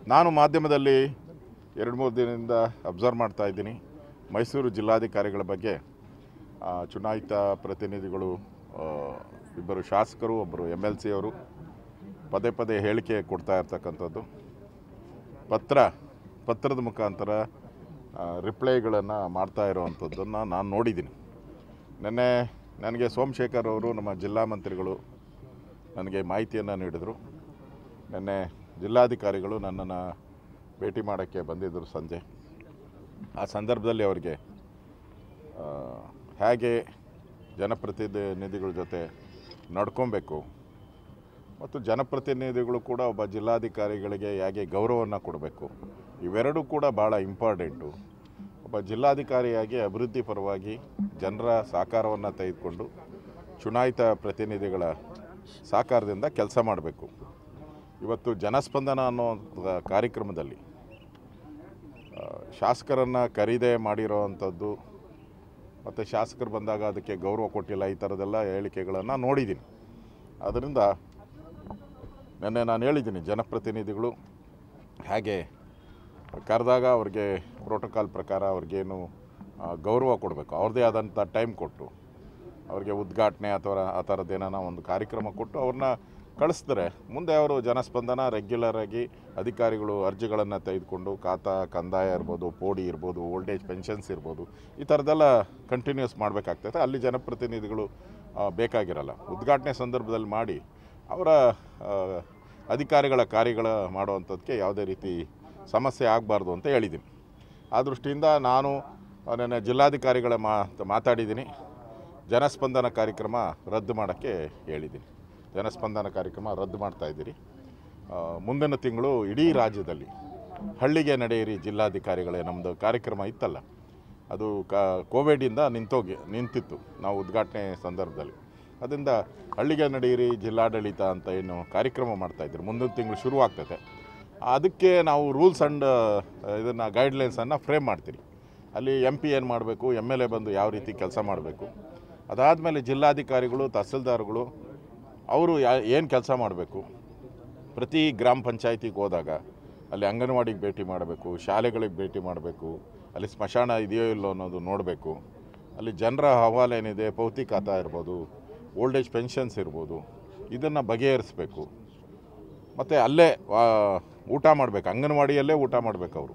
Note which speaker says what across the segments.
Speaker 1: ನಾನು ಮಾಧ್ಯಮದಲ್ಲಿ ಎರಡು ಮೂರು ದಿನದಿಂದ ಅಬ್ಸರ್ವ್ ಮಾಡ್ತಾ ಇದ್ದೀನಿ ಮೈಸೂರು ಜಿಲ್ಲಾಧಿಕಾರಿಗಳ ಬಗ್ಗೆ ಆ, ಚುನಾಯಿತ ಪ್ರತಿನಿಧಿಗಳು ಆ, ಇಬ್ಬರು ಶಾಸಕರು ಒಬ್ಬರು ಎಮ್ ಎಲ್ ಸಿ ಅವರು ಪದೇ ಪದೇ ಹೇಳಿಕೆ ಕೊಡ್ತಾ ಇರ್ತಕ್ಕಂಥದ್ದು ಪತ್ರ ಪತ್ರದ ಮುಖಾಂತರ ರಿಪ್ಲೈಗಳನ್ನು ಮಾಡ್ತಾ ಇರೋವಂಥದ್ದನ್ನು ನಾನು ನೋಡಿದ್ದೀನಿ ನಿನ್ನೆ ನನಗೆ ಸೋಮಶೇಖರ್ ಅವರು ನಮ್ಮ ಜಿಲ್ಲಾ ಮಂತ್ರಿಗಳು ನನಗೆ ಮಾಹಿತಿಯನ್ನು ನೀಡಿದರು ನಿನ್ನೆ ಜಿಲ್ಲಾಧಿಕಾರಿಗಳು ನನ್ನನ್ನು ಭೇಟಿ ಮಾಡೋಕ್ಕೆ ಬಂದಿದ್ದರು ಸಂಜೆ ಆ ಸಂದರ್ಭದಲ್ಲಿ ಅವರಿಗೆ ಆ, ಹೇಗೆ ಜನಪ್ರತಿನಿಧಿಗಳ ಜೊತೆ ನಡ್ಕೊಬೇಕು ಮತ್ತು ಜನಪ್ರತಿನಿಧಿಗಳು ಕೂಡ ಒಬ್ಬ ಜಿಲ್ಲಾಧಿಕಾರಿಗಳಿಗೆ ಹೇಗೆ ಗೌರವವನ್ನು ಕೊಡಬೇಕು ಇವೆರಡೂ ಕೂಡ ಭಾಳ ಇಂಪಾರ್ಟೆಂಟು ಒಬ್ಬ ಜಿಲ್ಲಾಧಿಕಾರಿಯಾಗಿ ಅಭಿವೃದ್ಧಿ ಪರವಾಗಿ ಜನರ ಸಹಕಾರವನ್ನು ತೆಗೆದುಕೊಂಡು ಚುನಾಯಿತ ಪ್ರತಿನಿಧಿಗಳ ಸಹಕಾರದಿಂದ ಕೆಲಸ ಮಾಡಬೇಕು ಇವತ್ತು ಜನಸ್ಪಂದನ ಅನ್ನೋ ಕಾರ್ಯಕ್ರಮದಲ್ಲಿ ಆ, ಶಾಸಕರನ್ನು ಖರೀದೆ ಮಾಡಿರೋ ಅಂಥದ್ದು ಮತ್ತು ಶಾಸಕರು ಬಂದಾಗ ಅದಕ್ಕೆ ಗೌರವ ಕೊಟ್ಟಿಲ್ಲ ಈ ಥರದ್ದೆಲ್ಲ ಹೇಳಿಕೆಗಳನ್ನು ನೋಡಿದ್ದೀನಿ ಅದರಿಂದ ನಿನ್ನೆ ನಾನು ಹೇಳಿದ್ದೀನಿ ಜನಪ್ರತಿನಿಧಿಗಳು ಹೇಗೆ ಕರೆದಾಗ ಅವ್ರಿಗೆ ಪ್ರೋಟೋಕಾಲ್ ಪ್ರಕಾರ ಅವ್ರಿಗೇನು ಆ, ಗೌರವ ಕೊಡಬೇಕು ಅವ್ರದ್ದೇ ಆದಂಥ ಟೈಮ್ ಕೊಟ್ಟು ಅವ್ರಿಗೆ ಉದ್ಘಾಟನೆ ಅಥವಾ ಆ ಥರದ್ದೇನ ಒಂದು ಕಾರ್ಯಕ್ರಮ ಕೊಟ್ಟು ಅವ್ರನ್ನ ಕಳಿಸಿದ್ರೆ ಮುಂದೆ ಅವರು ಜನಸ್ಪಂದನ ರೆಗ್ಯುಲರ್ ಆಗಿ ಅಧಿಕಾರಿಗಳು ಅರ್ಜಿಗಳನ್ನು ತೆಗೆದುಕೊಂಡು ಖಾತಾ ಕಂದಾಯ ಇರ್ಬೋದು ಪೋಡಿ ಇರ್ಬೋದು ಓಲ್ಡ್ ಏಜ್ ಪೆನ್ಷನ್ಸ್ ಇರ್ಬೋದು ಈ ಥರದ್ದೆಲ್ಲ ಕಂಟಿನ್ಯೂಸ್ ಮಾಡಬೇಕಾಗ್ತದೆ ಅಲ್ಲಿ ಜನಪ್ರತಿನಿಧಿಗಳು ಆ, ಬೇಕಾಗಿರಲ್ಲ ಉದ್ಘಾಟನೆ ಸಂದರ್ಭದಲ್ಲಿ ಮಾಡಿ ಅವರ ಆ, ಅಧಿಕಾರಿಗಳ ಕಾರ್ಯಗಳ ಮಾಡುವಂಥದ್ದಕ್ಕೆ ಯಾವುದೇ ರೀತಿ ಸಮಸ್ಯೆ ಆಗಬಾರ್ದು ಅಂತ ಹೇಳಿದ್ದೀನಿ ಆ ದೃಷ್ಟಿಯಿಂದ ನಾನು ನನ್ನ ಜಿಲ್ಲಾಧಿಕಾರಿಗಳ ಮಾ ಮಾತಾಡಿದ್ದೀನಿ ಜನಸ್ಪಂದನ ಕಾರ್ಯಕ್ರಮ ರದ್ದು ಮಾಡೋಕ್ಕೆ ಹೇಳಿದ್ದೀನಿ ಜನಸ್ಪಂದನ ಕಾರ್ಯಕ್ರಮ ರದ್ದು ಮಾಡ್ತಾ ಇದ್ದೀರಿ ಆ, ಮುಂದಿನ ತಿಂಗಳು ಇಡೀ ರಾಜ್ಯದಲ್ಲಿ ಹಳ್ಳಿಗೆ ನಡೆಯಿರಿ ಜಿಲ್ಲಾಧಿಕಾರಿಗಳೇ ನಮ್ಮದು ಕಾರ್ಯಕ್ರಮ ಇತ್ತಲ್ಲ ಅದು ಕ ಕೋವಿಡಿಂದ ನಿಂತೋಗಿ ನಿಂತಿತ್ತು ನಾವು ಉದ್ಘಾಟನೆ ಸಂದರ್ಭದಲ್ಲಿ ಅದರಿಂದ ಹಳ್ಳಿಗೆ ನಡೆಯಿರಿ ಜಿಲ್ಲಾಡಳಿತ ಅಂತ ಏನು ಕಾರ್ಯಕ್ರಮ ಮಾಡ್ತಾಯಿದ್ರು ಮುಂದಿನ ತಿಂಗಳು ಶುರುವಾಗ್ತದೆ ಅದಕ್ಕೆ ನಾವು ರೂಲ್ಸ್ ಆ್ಯಂಡ್ ಇದನ್ನು ಗೈಡ್ಲೈನ್ಸನ್ನು ಫ್ರೇಮ್ ಮಾಡ್ತೀರಿ ಅಲ್ಲಿ ಎಂ ಪಿ ಏನು ಮಾಡಬೇಕು ಎಮ್ ಎಲ್ ಎ ಬಂದು ಯಾವ ರೀತಿ ಕೆಲಸ ಮಾಡಬೇಕು ಅದಾದಮೇಲೆ ಜಿಲ್ಲಾಧಿಕಾರಿಗಳು ತಹಸೀಲ್ದಾರ್ಗಳು ಅವರು ಯಾ ಏನು ಕೆಲಸ ಮಾಡಬೇಕು ಪ್ರತಿ ಗ್ರಾಮ ಪಂಚಾಯತಿಗೆ ಹೋದಾಗ ಅಲ್ಲಿ ಅಂಗನವಾಡಿಗೆ ಭೇಟಿ ಮಾಡಬೇಕು ಶಾಲೆಗಳಿಗೆ ಭೇಟಿ ಮಾಡಬೇಕು ಅಲ್ಲಿ ಸ್ಮಶಾನ ಇದೆಯೋ ಇಲ್ಲೋ ಅನ್ನೋದು ನೋಡಬೇಕು ಅಲ್ಲಿ ಜನರ ಅಹವಾಲು ಏನಿದೆ ಪೌತಿ ಖಾತಾ ಇರ್ಬೋದು ಓಲ್ಡ್ ಏಜ್ ಪೆನ್ಷನ್ಸ್ ಇರ್ಬೋದು ಇದನ್ನು ಬಗೆಹರಿಸಬೇಕು ಮತ್ತು ಅಲ್ಲೇ ಆ, ಊಟ ಮಾಡಬೇಕು ಅಂಗನವಾಡಿಯಲ್ಲೇ ಊಟ ಮಾಡಬೇಕು ಅವರು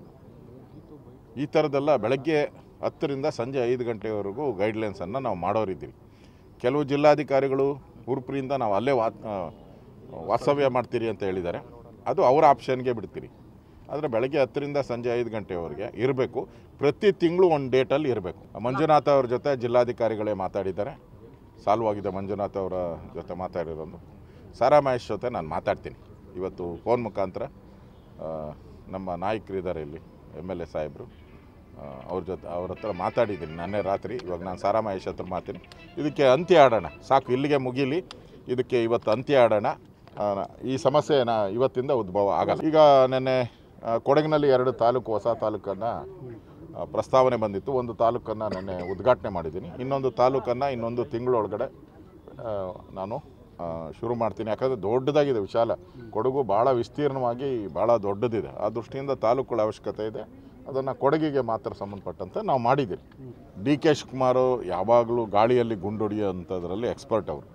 Speaker 1: ಈ ಥರದ್ದೆಲ್ಲ ಬೆಳಗ್ಗೆ ಹತ್ತರಿಂದ ಸಂಜೆ ಐದು ಗಂಟೆವರೆಗೂ ಗೈಡ್ಲೈನ್ಸನ್ನು ನಾವು ಮಾಡೋರಿದ್ದೀವಿ ಕೆಲವು ಜಿಲ್ಲಾಧಿಕಾರಿಗಳು ಉರುಪ್ರಿಂದ ನಾವು ಅಲ್ಲೇ ವಾ ಆ, ವಾಸ್ತವ್ಯ ಮಾಡ್ತೀರಿ ಅಂತ ಹೇಳಿದ್ದಾರೆ ಅದು ಅವರ ಆಪ್ಷನ್ಗೆ ಬಿಡ್ತೀರಿ ಆದರೆ ಬೆಳಗ್ಗೆ ಹತ್ತರಿಂದ ಸಂಜೆ ಐದು ಗಂಟೆವರೆಗೆ ಇರಬೇಕು ಪ್ರತಿ ತಿಂಗಳು ಒಂದು ಡೇಟಲ್ಲಿ ಇರಬೇಕು ಮಂಜುನಾಥ್ ಅವ್ರ ಜೊತೆ ಜಿಲ್ಲಾಧಿಕಾರಿಗಳೇ ಮಾತಾಡಿದ್ದಾರೆ ಸಾಲ್ವ್ ಆಗಿದೆ ಮಂಜುನಾಥ್ ಅವರ ಜೊತೆ ಮಾತಾಡಿರೋದು ಸಾರಾ ಮಹೇಶ್ ಜೊತೆ ನಾನು ಮಾತಾಡ್ತೀನಿ ಇವತ್ತು ಫೋನ್ ಮುಖಾಂತರ ಆ, ನಮ್ಮ ನಾಯಕರಿದ್ದಾರೆ ಇಲ್ಲಿ ಎಮ್ ಎಲ್ ಎ ಸಾಹೇಬರು ಆ, ಅವ್ರ ಜೊತೆ ಅವ್ರ ಹತ್ರ ಮಾತಾಡಿದ್ದೀನಿ ನೆನ್ನೆ ರಾತ್ರಿ ಇವಾಗ ನಾನು ಸಾರಾ ಮಹೇಶ್ ಹತ್ರ ಮಾತೀನಿ ಇದಕ್ಕೆ ಅಂತ್ಯ ಆಡೋಣ ಸಾಕು ಇಲ್ಲಿಗೆ ಮುಗೀಲಿ ಇದಕ್ಕೆ ಇವತ್ತು ಅಂತ್ಯ ಆಡೋಣ ಆ, ಈ ಸಮಸ್ಯೆನ ಇವತ್ತಿಂದ ಉದ್ಭವ ಆಗಲ್ಲ ಈಗ ನೆನ್ನೆ ಆ, ಕೊಡಗಿನಲ್ಲಿ ಎರಡು ತಾಲೂಕು ಹೊಸ ತಾಲೂಕನ್ನು ಆ, ಪ್ರಸ್ತಾವನೆ ಬಂದಿತ್ತು ಒಂದು ತಾಲೂಕನ್ನು ನೆನ್ನೆ ಉದ್ಘಾಟನೆ ಮಾಡಿದ್ದೀನಿ ಇನ್ನೊಂದು ತಾಲೂಕನ್ನು ಇನ್ನೊಂದು ತಿಂಗಳೊಳಗಡೆ ಆ, ನಾನು ಆ, ಶುರು ಮಾಡ್ತೀನಿ ಯಾಕಂದರೆ ದೊಡ್ಡದಾಗಿದೆ ವಿಶಾಲ ಕೊಡಗು ಭಾಳ ವಿಸ್ತೀರ್ಣವಾಗಿ ಭಾಳ ದೊಡ್ಡದಿದೆ ಆ ದೃಷ್ಟಿಯಿಂದ ತಾಲೂಕುಗಳ ಅವಶ್ಯಕತೆ ಇದೆ ಅದನ್ನು ಕೊಡಗಿಗೆ ಮಾತ್ರ ಸಂಬಂಧಪಟ್ಟಂತೆ ನಾವು ಮಾಡಿದ್ದೀವಿ ಡಿ ಕೆ ಶಿವಕುಮಾರು ಯಾವಾಗಲೂ ಗಾಳಿಯಲ್ಲಿ ಗುಂಡೊಡೆಯೋ ಅಂಥದ್ರಲ್ಲಿ ಎಕ್ಸ್ಪರ್ಟ್ ಅವರು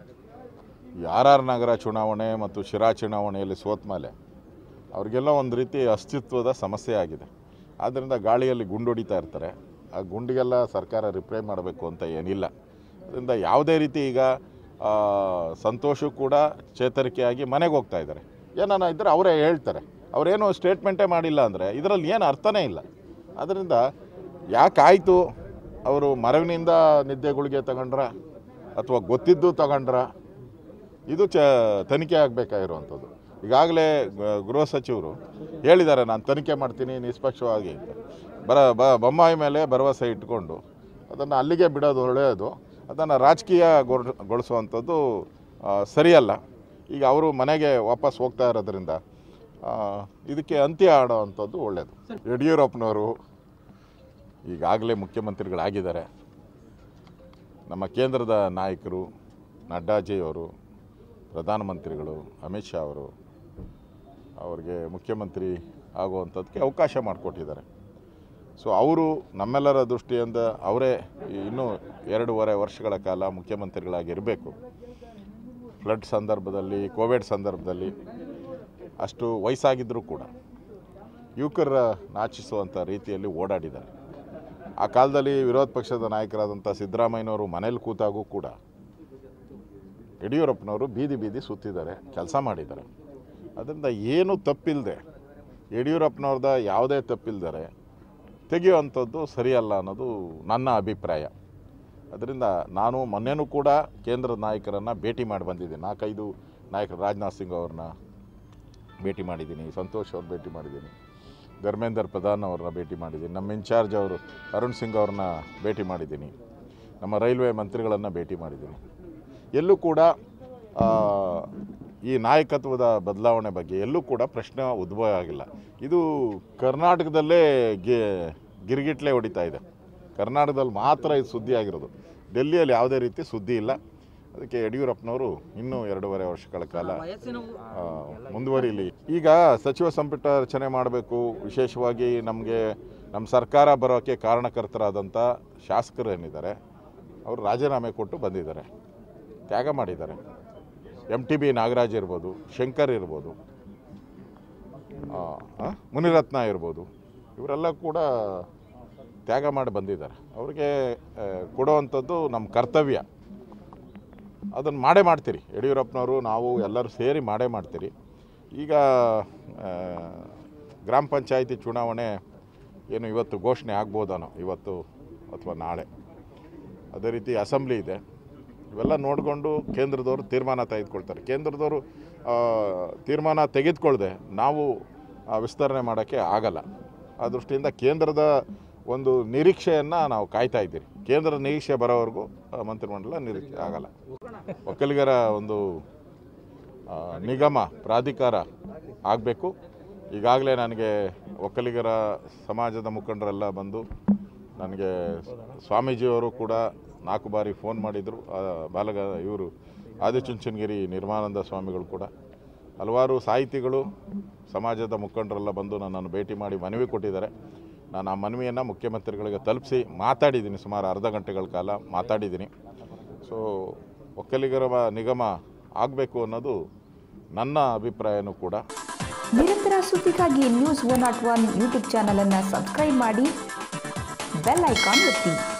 Speaker 1: ಆರ್ ಆರ್ ನಗರ ಚುನಾವಣೆ ಮತ್ತು ಶಿರಾ ಚುನಾವಣೆಯಲ್ಲಿ ಸೋತ ಮೇಲೆ ಅವ್ರಿಗೆಲ್ಲ ಒಂದು ರೀತಿ ಅಸ್ತಿತ್ವದ ಸಮಸ್ಯೆ ಆಗಿದೆ ಆದ್ದರಿಂದ ಗಾಳಿಯಲ್ಲಿ ಗುಂಡೊಡಿತಾ ಇರ್ತಾರೆ ಆ ಗುಂಡಿಗೆಲ್ಲ ಸರ್ಕಾರ ರಿಪ್ಲೈ ಮಾಡಬೇಕು ಅಂತ ಏನಿಲ್ಲ ಅದರಿಂದ ಯಾವುದೇ ರೀತಿ ಈಗ ಆ, ಸಂತೋಷು ಕೂಡ ಚೇತರಿಕೆಯಾಗಿ ಮನೆಗೆ ಹೋಗ್ತಾ ಇದ್ದಾರೆ ಏನಾನ ಇದ್ದರೆ ಅವರೇ ಹೇಳ್ತಾರೆ ಅವರೇನು ಸ್ಟೇಟ್ಮೆಂಟೇ ಮಾಡಿಲ್ಲ ಅಂದರೆ ಇದರಲ್ಲಿ ಏನು ಅರ್ಥನೇ ಇಲ್ಲ ಅದರಿಂದ ಯಾಕಾಯಿತು ಅವರು ಮರವಿನಿಂದ ನಿದ್ದೆಗುಳಿಗೆ ತಗೊಂಡ್ರ ಅಥವಾ ಗೊತ್ತಿದ್ದು ತಗೊಂಡ್ರ ಇದು ಚ ತನಿಖೆ ಆಗಬೇಕಾಗಿರುವಂಥದ್ದು ಈಗಾಗಲೇ ಗ- ಗೃಹ ಸಚಿವರು ಹೇಳಿದ್ದಾರೆ ನಾನು ತನಿಖೆ ಮಾಡ್ತೀನಿ ನಿಷ್ಪಕ್ಷವಾಗಿ ಅಂತ ಬರ ಬ ಬೊಮ್ಮಾಯಿ ಮೇಲೆ ಭರವಸೆ ಇಟ್ಕೊಂಡು ಅದನ್ನು ಅಲ್ಲಿಗೆ ಬಿಡೋದು ಒಳ್ಳೆಯದು ಅದನ್ನು ರಾಜಕೀಯ ಗೊಳ್- ಗೊಳಿಸುವಂಥದ್ದು ಆ, ಸರಿಯಲ್ಲ ಈಗ ಅವರು ಮನೆಗೆ ವಾಪಸ್ ಹೋಗ್ತಾ ಇರೋದ್ರಿಂದ ಆ, ಇದಕ್ಕೆ ಅಂತ್ಯ ಆಡೋವಂಥದ್ದು ಒಳ್ಳೆಯದು ಯಡಿಯೂರಪ್ಪನವರು ಈಗಾಗಲೇ ಮುಖ್ಯಮಂತ್ರಿಗಳಾಗಿದ್ದಾರೆ ನಮ್ಮ ಕೇಂದ್ರದ ನಾಯಕರು ನಡ್ಡಾಜಿಯವರು ಪ್ರಧಾನಮಂತ್ರಿಗಳು ಅಮಿತ್ ಶಾ ಅವರು ಅವ್ರಿಗೆ ಮುಖ್ಯಮಂತ್ರಿ ಆಗುವಂಥದ್ದಕ್ಕೆ ಅವಕಾಶ ಮಾಡಿಕೊಟ್ಟಿದ್ದಾರೆ ಸೊ ಅವರು ನಮ್ಮೆಲ್ಲರ ದೃಷ್ಟಿಯಿಂದ ಅವರೇ ಇನ್ನೂ ಎರಡೂವರೆ ವರ್ಷಗಳ ಕಾಲ ಮುಖ್ಯಮಂತ್ರಿಗಳಾಗಿರಬೇಕು ಫ್ಲಡ್ ಸಂದರ್ಭದಲ್ಲಿ ಕೋವಿಡ್ ಸಂದರ್ಭದಲ್ಲಿ ಅಷ್ಟು ವಯಸ್ಸಾಗಿದ್ದರೂ ಕೂಡ ಯುವಕರ ನಾಚಿಸುವಂಥ ರೀತಿಯಲ್ಲಿ ಓಡಾಡಿದ್ದಾರೆ ಆ ಕಾಲದಲ್ಲಿ ವಿರೋಧ ಪಕ್ಷದ ನಾಯಕರಾದಂಥ ಸಿದ್ದರಾಮಯ್ಯನವರು ಮನೇಲಿ ಕೂತಾಗೂ ಕೂಡ ಯಡಿಯೂರಪ್ಪನವರು ಬೀದಿ ಬೀದಿ ಸುತ್ತಿದ್ದಾರೆ ಕೆಲಸ ಮಾಡಿದ್ದಾರೆ ಅದರಿಂದ ಏನು ತಪ್ಪಿಲ್ಲದೆ ಯಡಿಯೂರಪ್ಪನವ್ರದ ಯಾವುದೇ ತಪ್ಪಿಲ್ದರೆ ತೆಗೆಯುವಂಥದ್ದು ಸರಿಯಲ್ಲ ಅನ್ನೋದು ನನ್ನ ಅಭಿಪ್ರಾಯ ಅದರಿಂದ ನಾನು ಮೊನ್ನೆನೂ ಕೂಡ ಕೇಂದ್ರದ ನಾಯಕರನ್ನು ಭೇಟಿ ಮಾಡಿ ಬಂದಿದ್ದೀನಿ ನಾಲ್ಕೈದು ನಾಯಕರು ರಾಜನಾಥ್ ಸಿಂಗ್ ಅವ್ರನ್ನ ಭೇಟಿ ಮಾಡಿದ್ದೀನಿ ಸಂತೋಷ್ ಅವ್ರು ಭೇಟಿ ಮಾಡಿದ್ದೀನಿ ಧರ್ಮೇಂದರ್ ಪ್ರಧಾನ್ ಅವ್ರನ್ನ ಭೇಟಿ ಮಾಡಿದ್ದೀನಿ ನಮ್ಮ ಇನ್ಚಾರ್ಜ್ ಅವರು ಅರುಣ್ ಸಿಂಗ್ ಅವ್ರನ್ನ ಭೇಟಿ ಮಾಡಿದ್ದೀನಿ ನಮ್ಮ ರೈಲ್ವೆ ಮಂತ್ರಿಗಳನ್ನು ಭೇಟಿ ಮಾಡಿದ್ದೀನಿ ಎಲ್ಲೂ ಕೂಡ ಆ, ಈ ನಾಯಕತ್ವದ ಬದಲಾವಣೆ ಬಗ್ಗೆ ಎಲ್ಲೂ ಕೂಡ ಪ್ರಶ್ನೆ ಉದ್ಭವ ಆಗಿಲ್ಲ ಇದು ಕರ್ನಾಟಕದಲ್ಲೇ ಗಿ ಗಿರಿಗಿಟ್ಲೆ ಹೊಡಿತಾ ಇದೆ ಕರ್ನಾಟಕದಲ್ಲಿ ಮಾತ್ರ ಇದು ಸುದ್ದಿ ಆಗಿರೋದು ಡೆಲ್ಲಿಯಲ್ಲಿ ಯಾವುದೇ ರೀತಿ ಸುದ್ದಿ ಇಲ್ಲ ಅದಕ್ಕೆ ಯಡಿಯೂರಪ್ಪನವರು ಇನ್ನೂ ಎರಡೂವರೆ ವರ್ಷಗಳ ಕಾಲ ಆ, ಮುಂದುವರಿಲಿ ಈಗ ಸಚಿವ ಸಂಪುಟ ರಚನೆ ಮಾಡಬೇಕು ವಿಶೇಷವಾಗಿ ನಮಗೆ ನಮ್ಮ ಸರ್ಕಾರ ಬರೋಕ್ಕೆ ಕಾರಣಕರ್ತರಾದಂಥ ಶಾಸಕರು ಏನಿದ್ದಾರೆ ಅವರು ರಾಜೀನಾಮೆ ಕೊಟ್ಟು ಬಂದಿದ್ದಾರೆ ತ್ಯಾಗ ಮಾಡಿದ್ದಾರೆ ಎಮ್ ಟಿ ಬಿ ನಾಗರಾಜ್ ಇರ್ಬೋದು ಶಂಕರ್ ಇರ್ಬೋದು ಆ, ಆ, ಮುನಿರತ್ನ ಇರ್ಬೋದು ಇವರೆಲ್ಲ ಕೂಡ ತ್ಯಾಗ ಮಾಡಿ ಬಂದಿದ್ದಾರೆ ಅವ್ರಿಗೆ ಆ, ಕೊಡುವಂಥದ್ದು ನಮ್ಮ ಕರ್ತವ್ಯ ಅದನ್ನು ಮಾಡೇ ಮಾಡ್ತೀರಿ ಯಡಿಯೂರಪ್ಪನವರು ನಾವು ಎಲ್ಲರೂ ಸೇರಿ ಮಾಡೇ ಮಾಡ್ತೀರಿ ಈಗ ಆ, ಗ್ರಾಮ ಪಂಚಾಯಿತಿ ಚುನಾವಣೆ ಏನು ಇವತ್ತು ಘೋಷಣೆ ಆಗ್ಬೋದಾನೋ ಇವತ್ತು ಅಥವಾ ನಾಳೆ ಅದೇ ರೀತಿ ಅಸೆಂಬ್ಲಿ ಇದೆ ಇವೆಲ್ಲ ನೋಡಿಕೊಂಡು ಕೇಂದ್ರದವರು ತೀರ್ಮಾನ ತೆಗೆದುಕೊಳ್ತಾರೆ ಕೇಂದ್ರದವರು ಆ, ತೀರ್ಮಾನ ತೆಗೆದುಕೊಳ್ಳದೆ ನಾವು ಆ, ವಿಸ್ತರಣೆ ಮಾಡೋಕ್ಕೆ ಆಗಲ್ಲ ಆ ದೃಷ್ಟಿಯಿಂದ ಕೇಂದ್ರದ ಒಂದು ನಿರೀಕ್ಷೆಯನ್ನು ನಾವು ಕಾಯ್ತಾ ಇದ್ದೀರಿ ಕೇಂದ್ರದ ನಿರೀಕ್ಷೆ ಬರೋವರೆಗೂ ಆ, ಮಂತ್ರಿಮಂಡಲ ನಿರೀಕ್ಷೆ ಆಗಲ್ಲ ಒಕ್ಕಲಿಗರ ಒಂದು ಆ, ನಿಗಮ ಪ್ರಾಧಿಕಾರ ಆಗಬೇಕು ಈಗಾಗಲೇ ನನಗೆ ಒಕ್ಕಲಿಗರ ಸಮಾಜದ ಮುಖಂಡರೆಲ್ಲ ಬಂದು ನನಗೆ ಸ್ವಾಮೀಜಿಯವರು ಕೂಡ ನಾಲ್ಕು ಬಾರಿ ಫೋನ್ ಮಾಡಿದರು ಬಾಲಗ ಇವರು ಆದಿಚುಂಚನಗಿರಿ ನಿರ್ಮಾನಂದ ಸ್ವಾಮಿಗಳು ಕೂಡ ಹಲವಾರು ಸಾಹಿತಿಗಳು ಸಮಾಜದ ಮುಖಂಡರೆಲ್ಲ ಬಂದು ನನ್ನನ್ನು ಭೇಟಿ ಮಾಡಿ ಮನವಿ ಕೊಟ್ಟಿದ್ದಾರೆ ನಾನು ಆ ಮನವಿಯನ್ನು ಮುಖ್ಯಮಂತ್ರಿಗಳಿಗೆ ತಲುಪಿಸಿ ಮಾತಾಡಿದ್ದೀನಿ ಸುಮಾರು ಅರ್ಧ ಗಂಟೆಗಳ ಕಾಲ ಮಾತಾಡಿದ್ದೀನಿ ಸೊ ಒಕ್ಕಲಿಗರ ನಿಗಮ ಆಗಬೇಕು ಅನ್ನೋದು ನನ್ನ ಅಭಿಪ್ರಾಯನೂ ಕೂಡ
Speaker 2: ನಿರಂತರ ಸುದ್ದಿಗಾಗಿ news one not one YouTube ಚಾನಲನ್ನು ಸಬ್ಸ್ಕ್ರೈಬ್ ಮಾಡಿ ಬೆಲ್ ಐಕಾನ್ ಒತ್ತಿ